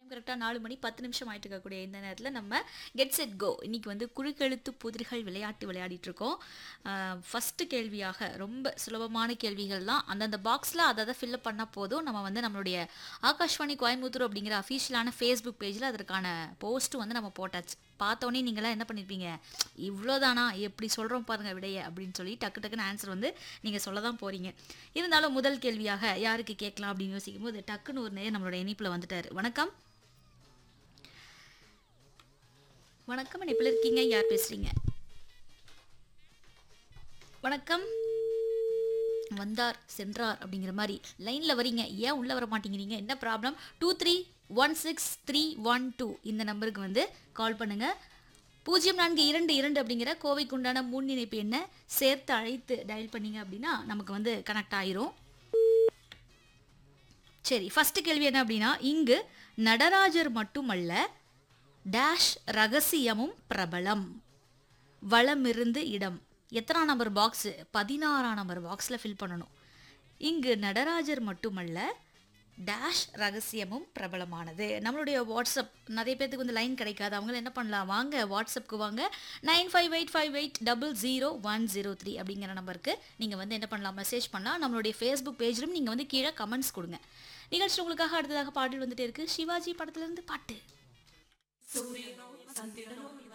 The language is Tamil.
கரெக்டாக நாலு மணி பத்து நிமிஷம் ஆயிட்டு இருக்கக்கூடிய இந்த நேரத்தில் நம்ம கெட் செட் கோ இன்னைக்கு வந்து குழுக்கெழுத்து புதிர்கள் விளையாட்டு விளையாடிட்டு இருக்கோம் ஃபஸ்ட்டு கேள்வியாக ரொம்ப சுலபமான கேள்விகள் தான் அந்தந்த பாக்ஸில் அதை அதை ஃபில்அப் பண்ணால் போதும் நம்ம வந்து நம்மளுடைய ஆகாஷ்வாணி கோயம்புத்தூர் அப்படிங்கிற அஃபீஷியலான ஃபேஸ்புக் பேஜில் அதற்கான போஸ்ட்டு வந்து நம்ம போட்டாச்சு பார்த்தோன்னே நீங்களாம் என்ன பண்ணியிருப்பீங்க இவ்வளோதானா எப்படி சொல்கிறோம் பாருங்க விடைய அப்படின்னு சொல்லி டக்கு டக்குன்னு ஆன்சர் வந்து நீங்கள் சொல்ல தான் போகிறீங்க இருந்தாலும் முதல் கேள்வியாக யாருக்கு கேட்கலாம் அப்படின்னு யோசிக்கும் போது டக்குன்னு ஒரு நேரம் நம்மளோட இணைப்பில் வந்துட்டார் வணக்கம் வணக்கம் இணைப்பில் இருக்கீங்க யார் பேசுறீங்க வணக்கம் வந்தார் சென்றார் அப்படிங்கிற மாதிரி லைனில் வரீங்க ஏன் உள்ளே வர மாட்டேங்கிறீங்க என்ன problem two three one six three one two இந்த நம்பருக்கு வந்து கால் பண்ணுங்கள் பூஜ்ஜியம் நான்கு இரண்டு இரண்டு அப்படிங்கிற கோவைக்கு உண்டான முன் இணைப்பு என்ன சேர்த்து அழைத்து டயல் பண்ணீங்க அப்படின்னா நமக்கு வந்து கனெக்ட் ஆயிரும் சரி ஃபர்ஸ்ட் கேள்வி என்ன அப்படின்னா இங்கு நடராஜர் மட்டுமல்ல டேஷ் ரகசியமும் பிரபலம் வளமிருந்து இடம் எத்தனாம் நம்பர் பாக்ஸு பதினாறாம் நம்பர் பாக்ஸில் ஃபில் பண்ணணும் இங்கு நடராஜர் மட்டுமல்ல டேஷ் ரகசியமும் பிரபலமானது நம்மளுடைய வாட்ஸ்அப் நிறைய பேர்த்துக்கு வந்து லைன் கிடைக்காது அவங்கள என்ன பண்ணலாம் வாங்க வாட்ஸ்அப்புக்கு வாங்க nine five eight five eight double zero one zero three அப்படிங்கிற நம்பருக்கு நீங்கள் வந்து என்ன பண்ணலாம் மெசேஜ் பண்ணலாம் நம்மளுடைய ஃபேஸ்புக் பேஜிலும் நீங்கள் வந்து கீழே கமெண்ட்ஸ் கொடுங்க நிகழ்ச்சி உங்களுக்காக அடுத்ததாக பாடல் வந்துட்டே இருக்கு சிவாஜி படத்துலேருந்து பாட்டு